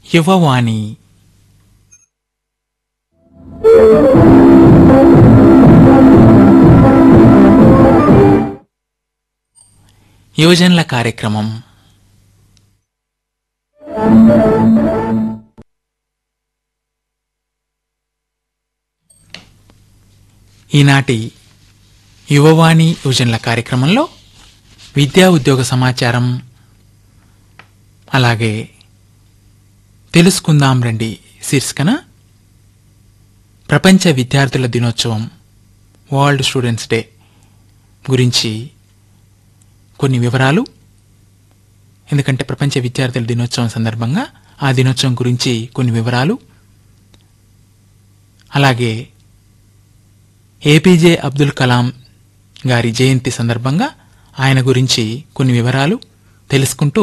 యువవాణి యువజనుల కార్యక్రమం ఈనాటి యువవాణి యువజనుల కార్యక్రమంలో విద్యా ఉద్యోగ సమాచారం అలాగే తెలుసుకుందాం రండి శీర్షికన ప్రపంచ విద్యార్థుల దినోత్సవం వరల్డ్ స్టూడెంట్స్ డే గురించి కొన్ని వివరాలు ఎందుకంటే ప్రపంచ విద్యార్థుల దినోత్సవం సందర్భంగా ఆ దినోత్సవం గురించి కొన్ని వివరాలు అలాగే ఏపీజే అబ్దుల్ కలాం గారి జయంతి సందర్భంగా ఆయన గురించి కొన్ని వివరాలు తెలుసుకుంటూ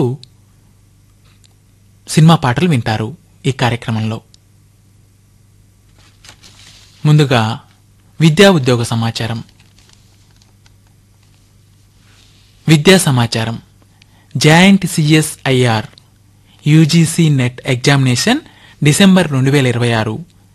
సినిమా పాటలు వింటారు ఈ కార్యక్రమంలో ముందుగా విద్యా ఉద్యోగ సమాచారం విద్యా సమాచారం joint CSIR UGC NET examination December రెండు వేల ఇరవై ఆరు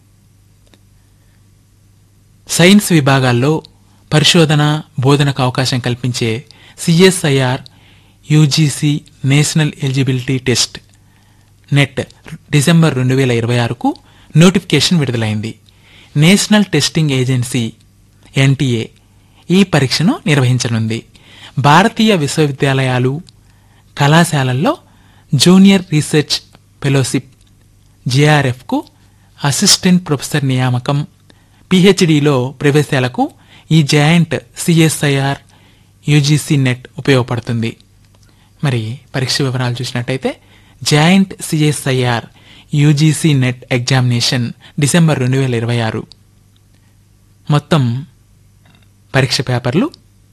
సైన్స్ విభాగాల్లో పరిశోధన బోధనకు అవకాశం కల్పించే CSIR UGC national eligibility test NET December రెండు వేల ఇరవై ఆరుకు నోటిఫికేషన్ విడుదలైంది నేషనల్ టెస్టింగ్ ఏజెన్సీ ఎన్టీఏ ఈ పరీక్షను నిర్వహించనుంది భారతీయ విశ్వవిద్యాలయాలు కళాశాలల్లో జూనియర్ రీసెర్చ్ ఫెలోషిప్ జేఆర్ఎఫ్కు అసిస్టెంట్ ప్రొఫెసర్ నియామకం పిహెచ్డిలో ప్రవేశాలకు ఈ జాయింట్ సిఎస్ఐఆర్ యూజీసీ నెట్ ఉపయోగపడుతుంది మరి పరీక్ష వివరాలు చూసినట్టయితే joint CSIR UGC NET examination December రెండు వేల ఇరవై ఆరు మొత్తం పరీక్ష పేపర్లు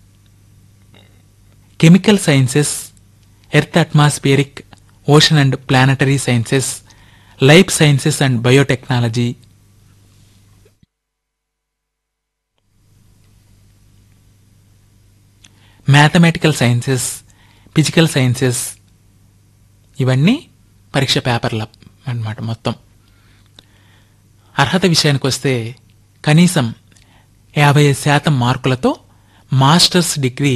chemical sciences earth atmospheric ocean and planetary sciences life sciences and biotechnology mathematical sciences physical sciences ఇవన్నీ పరీక్ష పేపర్ల అన్నమాట మొత్తం అర్హత విషయానికి వస్తే కనీసం యాభై శాతం మార్కులతో మాస్టర్స్ డిగ్రీ